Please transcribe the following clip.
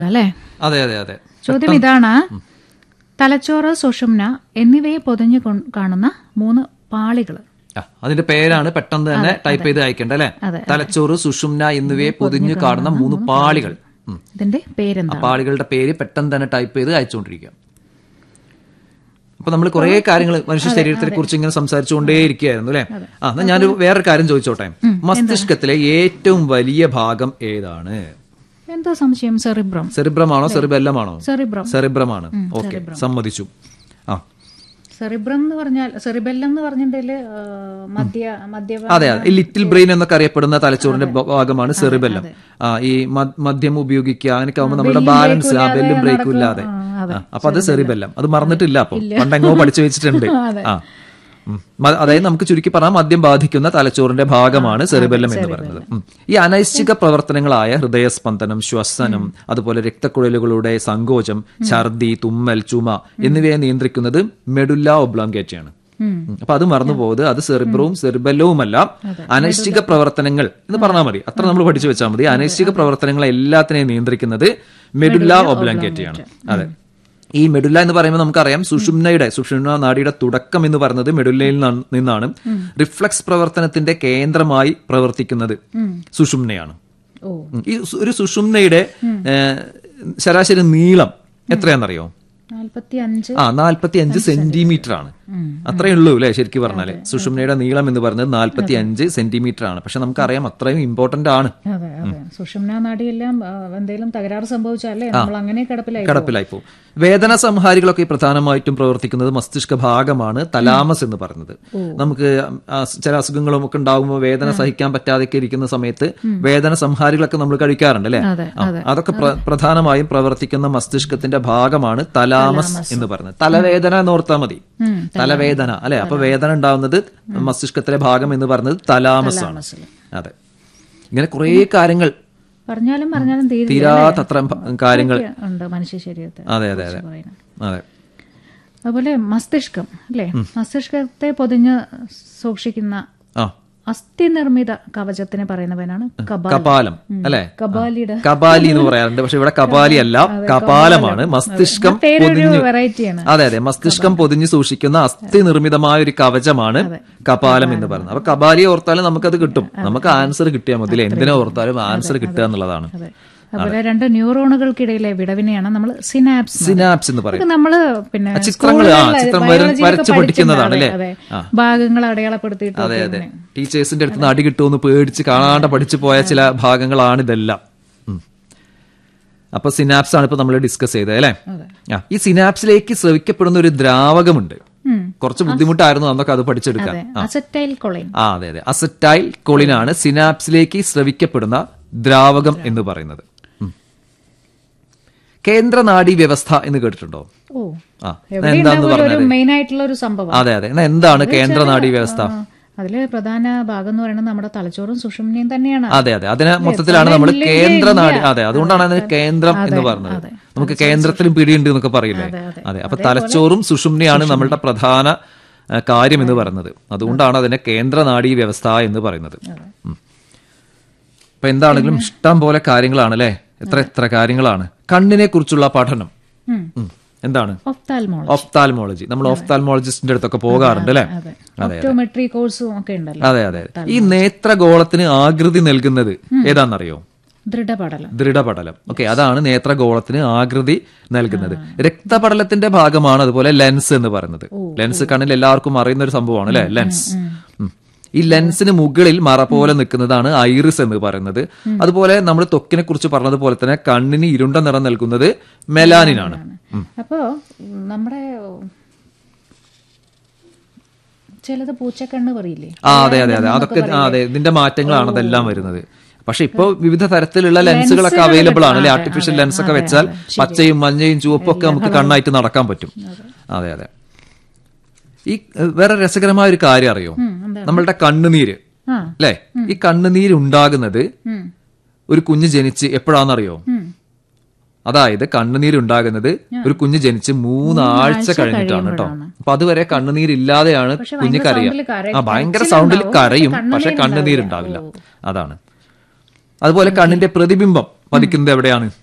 അല്ലേ അതെ അതെ അതെ ചോദ്യം ഇതാണ് തലച്ചോറ് സുഷുമ്ന എന്നിവയെ പൊതിഞ്ഞു കൊ- കാണുന്ന മൂന്ന് പാളികൾ ആ, അതിന്റെ പേരാണ് പെട്ടെന്ന് തന്നെ ടൈപ്പ് ചെയ്ത് അയക്കേണ്ടത് അല്ലെ അതെ, തലച്ചോറ് സുഷുമ്ന എന്നിവയെ പൊതിഞ്ഞു കാണുന്ന മൂന്ന് പാളികൾ ഉം. ഇതിന്റെ ആ പേരെന്താ പാളികളുടെ പേര് പെട്ടെന്ന് തന്നെ ടൈപ്പ് ചെയ്ത് അയച്ചുകൊണ്ടിരിക്കുക അപ്പൊ നമ്മൾ കുറെ കാര്യങ്ങൾ മനുഷ്യ ശരീരത്തിനെ കുറിച്ച് ഇങ്ങനെ സംസാരിച്ചുകൊണ്ടേയിരിക്കുകയായിരുന്നു അല്ലെ ആ എന്നാ ഞാനൊരു വേറൊരു കാര്യം ചോദിച്ചോട്ടെ മസ്തിഷ്കത്തിലെ ഏറ്റവും വലിയ ഭാഗം ഏതാണ് എന്തോ സംശയം സെറിബ്രം സെറിബ്രമാണോ സെറിബെല്ലമാണോ സെറിബ്രം സെറിബ്രമാണ് ഓക്കെ സമ്മതിച്ചു ആ സെറിബ്രം എന്ന് പറഞ്ഞാൽ സെറിബെല്ലം എന്ന് പറഞ്ഞിട്ടുണ്ടെങ്കിൽ മധ്യ മധ്യ അതെ അതെ ഈ ലിറ്റിൽ ബ്രെയിൻ എന്നൊക്കെ അറിയപ്പെടുന്ന തലച്ചോറിന്റെ ഭ- ഭാഗമാണ് സെറിബെല്ലം ആ ഈ മ- മദ്യം ഉപയോഗിക്കുക അങ്ങനെയൊക്കെ ആവുമ്പോൾ നമ്മുടെ ബാലൻസ് ആ ബെല്ലും ബ്രേക്കും ഇല്ലാതെ ആ, അപ്പൊ അത് സെറിബെല്ലം അത് മറന്നിട്ടില്ല അപ്പൊ പണ്ടെങ്ങോ പഠിച്ചു വെച്ചിട്ടുണ്ട് ആ ഉം. മ- അതായത് നമുക്ക് ചുരുക്കി പറഞ്ഞാൽ മദ്യം ബാധിക്കുന്ന തലച്ചോറിന്റെ ഭാഗമാണ് സെറിബെല്ലം എന്ന് പറയുന്നത് ഉം. ഈ അനൈശ്ചിക പ്രവർത്തനങ്ങളായ ഹൃദയസ്പന്ദനം ശ്വസനം അതുപോലെ രക്തക്കുഴലുകളുടെ സങ്കോചം ഛർദി തുമ്മൽ ചുമ എന്നിവയെ നിയന്ത്രിക്കുന്നത് മെഡുല്ല ഒബ്ലോങ്കേറ്റയാണ് ഉം. അപ്പൊ അത് മറന്നു പോകരുത് അത് സെറിബ്രവും സെറിബെല്ലവുമല്ല അനൈശ്ചിക പ്രവർത്തനങ്ങൾ എന്ന് പറഞ്ഞാൽ മതി അത്ര നമ്മൾ പഠിച്ചു വെച്ചാൽ മതി അനൈശ്ചിക പ്രവർത്തനങ്ങളെ എല്ലാത്തിനെയും നിയന്ത്രിക്കുന്നത് മെഡുല്ല ഒബ്ലോങ്കേറ്റയാണ് അതെ ഈ മെഡുല്ല എന്ന് പറയുമ്പോൾ നമുക്കറിയാം സുഷുമ്നയുടെ സുഷുമ്ന നാഡിയുടെ തുടക്കം എന്ന് പറയുന്നത് മെഡുല്ലയിൽ നിന്നാണ്- നിന്നാണ് റിഫ്ലക്സ് പ്രവർത്തനത്തിന്റെ കേന്ദ്രമായി പ്രവർത്തിക്കുന്നത് സുഷുമ്നയാണ് ഓ ഉം. ഈ സു- ഒരു സുഷുമ്നയുടെ ഏഹ്, ശരാശരി നീളം എത്രയാണെന്നറിയോ നാൽപ്പത്തി അഞ്ച് ആ നാൽപ്പത്തി അഞ്ച് സെന്റിമീറ്റർ ആണ് അത്രയേ ഉള്ളൂ അല്ലെ ശരിക്കും പറഞ്ഞാല് സുഷുമ്നയുടെ നീളം എന്ന് പറയുന്നത് നാൽപ്പത്തി അഞ്ച് സെന്റിമീറ്റർ ആണ് പക്ഷെ നമുക്കറിയാം അത്രയും ഇമ്പോർട്ടന്റ് ആണ് അതെ അതെ സുഷുമ്ന നാടിയെല്ലാം ആ, എന്തെങ്കിലും തകരാറ് സംഭവിച്ചാലേ നമ്മൾ അങ്ങനെ കിടപ്പിലായി കിടപ്പിലായി പോകും വേദന സംഹാരികളൊക്കെ പ്രധാനമായിട്ടും പ്രവർത്തിക്കുന്നത് മസ്തിഷ്ക ഭാഗമാണ് തലാമസ് എന്ന് പറയുന്നത് നമുക്ക് ആ ചില അസുഖങ്ങളും ഒക്കെ ഉണ്ടാകുമ്പോൾ വേദന സഹിക്കാൻ പറ്റാതെയൊക്കെ ഇരിക്കുന്ന സമയത്ത് വേദന സംഹാരികളൊക്കെ നമ്മൾ കഴിക്കാറുണ്ട് അല്ലെ അതെ, അതൊക്കെ പ്ര- പ്രധാനമായും പ്രവർത്തിക്കുന്ന മസ്തിഷ്കത്തിന്റെ ഭാഗമാണ് തലാമസ് എന്ന് പറയുന്നത് തലവേദന എന്ന് ഓർത്താൽ മതി തലവേദന അല്ലെ അപ്പൊ വേദന ഉണ്ടാവുന്നത് മസ്തിഷ്കത്തിലെ ഭാഗം എന്ന് പറയുന്നത് തലാമസ് ആണ് അതെ ഇങ്ങനെ കുറേ കാര്യങ്ങൾ പറഞ്ഞാലും പറഞ്ഞാലും തീരെ തീരാത്തത്ര കാര്യങ്ങൾ ഉണ്ട് മനുഷ്യ ശരീരത്തിൽ അതെ അതെ അതെ പറയുന്നത് അതെ അതുപോലെ മസ്തിഷ്കം അല്ലേ മസ്തിഷ്കത്തെ പൊതിഞ്ഞ് സൂക്ഷിക്കുന്ന ആ അസ്ഥി നിർമ്മിത കവചത്തിന് പറയുന്നവനാണ് കപാൽ കപാലം അല്ലെ കപാലിയുടെ കപാലി എന്ന് പറയാറുണ്ട് പക്ഷെ ഇവിടെ കപാലി അല്ല കപാലമാണ് മസ്തിഷ്കം പേരൊരു പൊതിഞ്ഞു വെറൈറ്റിയാണ് അതെ അതെ മസ്തിഷ്കം പൊതിഞ്ഞു സൂക്ഷിക്കുന്ന അസ്ഥി നിർമ്മിതമായ ഒരു കവചമാണ് കപാലം എന്ന് പറയുന്നത് അപ്പൊ കപാലിയെ ഓർത്താലും നമുക്കത് കിട്ടും നമുക്ക് ആൻസർ കിട്ടിയാൽ മതി ഇല്ലേ? എന്തിനെ ഓർത്താലും ആൻസർ കിട്ടുക എന്നുള്ളതാണ് അതെ അതുപോലെ രണ്ട് ന്യൂറോണുകൾക്കിടയിലെ വിടവിനെയാണ് നമ്മൾ സിനാപ്സ് സിനാപ്സ് എന്ന് പറയും ഇതൊക്കെ നമ്മള് പിന്നെ ആ ചിത്രങ്ങൾ, ആ, സ്കൂളുകളിൽ ചിത്രം biology വര- ഒക്കെ വരച്ച് പഠിക്കുന്നതാണ് പഠിച്ചിട്ടുണ്ട്. അല്ലേ? അതെ, അതെ. ഭാഗങ്ങൾ അടയാളപ്പെടുത്തിയിട്ട് അതെ അതെ ടീച്ചേഴ്സിന്റെ അടുത്ത് നിന്ന് അടി കിട്ടുമെന്ന് പേടിച്ച് കാണാണ്ട് പഠിച്ചു പോയ ചില ഭാഗങ്ങളാണ് ഇതെല്ലാം ഉം. അപ്പൊ സിനാപ്സ് ആണ് ഇപ്പൊ നമ്മൾ ഡിസ്കസ് ചെയ്തത് അല്ലേ ആ ഈ സിനാപ്സിലേക്ക് സ്രവിക്കപ്പെടുന്ന ഒരു ദ്രാവകമുണ്ട് കുറച്ച് ബുദ്ധിമുട്ടായിരുന്നു അന്നൊക്കെ അത് പഠിച്ചെടുക്കാൻ അസറ്റൈൽ കൊളൈൻ ആ അതെ അതെ അസറ്റൈൽ കൊളിനാണ് സിനാപ്സിലേക്ക് സ്രവിക്കപ്പെടുന്ന ദ്രാവകം എന്ന് പറയുന്നത് ഉം. കേന്ദ്ര നാഡീ വ്യവസ്ഥ എന്ന് കേട്ടിട്ടുണ്ടോ ഓ ആ എവിടെ എന്താന്ന് ഉണ്ടാവും ഒരു പറഞ്ഞത് മെയിൻ ആയിട്ടുള്ള ഒരു സംഭവം അതെ അതെ എന്നാ എന്താണ് കേന്ദ്ര നാഡീ വ്യവസ്ഥ ആ, അതില് പ്രധാന ഭാഗം എന്ന് പറയുന്നത് നമ്മുടെ തലച്ചോറും സുഷുമ്നയും തന്നെയാണ് അതെ അതെ അതിനെ മൊത്തത്തിലാണ് നമ്മൾ കേന്ദ്ര നാടി അതെ അതുകൊണ്ടാണ് അതിന് കേന്ദ്രം എന്ന് പറഞ്ഞത് നമുക്ക് കേന്ദ്രത്തിലും പിടിയുണ്ട് എന്നൊക്കെ പറയില്ലേ അതെ അപ്പൊ തലച്ചോറും സുഷുമ്നയാണ് നമ്മളുടെ പ്രധാന ആ, കാര്യം എന്ന് പറയുന്നത് അതുകൊണ്ടാണ് അതിനെ കേന്ദ്ര നാഡീ വ്യവസ്ഥ എന്ന് പറയുന്നത് ഉം. അപ്പൊ എന്താണെങ്കിലും ഇഷ്ടം പോലെ കാര്യങ്ങളാണ് അല്ലെ എത്ര എത്ര കാര്യങ്ങളാണ് കണ്ണിനെ കുറിച്ചുള്ള പഠനം ഉം. എന്താണ് ഒഫ്താൽമോൾ ഓഫ്താൽമോളജി നമ്മൾ ഓഫ്താൽമോളജിസ്റ്റിന്റെ അടുത്തൊക്കെ പോകാറുണ്ട് അല്ലെ അതെ ഒപ്റ്റോമെട്രി കോഴ്സും ഒക്കെ ഉണ്ടല്ലോ അതെ അതെ അതെ. ഈ നേത്രഗോളത്തിന് ആകൃതി നൽകുന്നത് ഏതാണെന്നറിയോ ദൃഢപടലം ദൃഢപടലം ഓക്കെ അതാണ് നേത്രഗോളത്തിന് ആകൃതി നൽകുന്നത് രക്തപടലത്തിന്റെ ഭാഗമാണ് അതുപോലെ ലെൻസ് എന്ന് പറയുന്നത് ലെൻസ് കണ്ണിൽ എല്ലാവർക്കും അറിയുന്ന ഒരു സംഭവമാണ് അല്ലെ ലെൻസ് ഉം. ഈ ലെൻസിന് മുകളിൽ മറ പോലെ നിൽക്കുന്നതാണ് ഐറിസ് എന്ന് പറയുന്നത് അതുപോലെ നമ്മൾ ത്വക്കിനെ കുറിച്ച് പറഞ്ഞതുപോലെ തന്നെ കണ്ണിന് ഇരുണ്ട നിറം നൽകുന്നത് മെലാനിനാണ് ഉം. അപ്പോ ഉം, നമ്മുടെ ചിലത് പൂച്ചക്കണ്ണ് പറയില്ലേ ആ അതെ അതെ അതെ അതൊക്കെ ആ അതെ ഇതിന്റെ മാറ്റങ്ങളാണ് അതെല്ലാം വരുന്നത് പക്ഷെ ഇപ്പൊ വിവിധ തരത്തിലുള്ള ലെൻസുകളൊക്കെ അവൈലബിൾ ആണ് അല്ലെ ആർട്ടിഫിഷ്യൽ ലെൻസ് ഒക്കെ വെച്ചാൽ പച്ചയും മഞ്ഞയും ചുവപ്പും ഒക്കെ നമുക്ക് കണ്ണായിട്ട് നടക്കാൻ പറ്റും അതെ അതെ ഈ ഏഹ്, വേറെ രസകരമായ ഒരു കാര്യം അറിയോ നമ്മളുടെ കണ്ണുനീര് ആ അല്ലെ ഈ കണ്ണുനീര് ഉണ്ടാകുന്നത് ഉം. ഒരു കുഞ്ഞ് ജനിച്ച് എപ്പോഴാണെന്നറിയോ അതായത് കണ്ണുനീര് ഉണ്ടാകുന്നത് ഒരു കുഞ്ഞ് ജനിച്ച് മൂന്നാഴ്ച കഴിഞ്ഞിട്ടാണ് കേട്ടോ അപ്പൊ അതുവരെ കണ്ണുനീരില്ലാതെയാണ് കുഞ്ഞ് കരയുക സൗണ്ടില് കര- ആ ഭയങ്കര സൗണ്ടിൽ കരയും പക്ഷെ കണ്ണുനീരുണ്ടാവില്ല അതാണ് അതുപോലെ കണ്ണിന്റെ പ്രതിബിംബം പതിക്കുന്നത് എവിടെയാണ്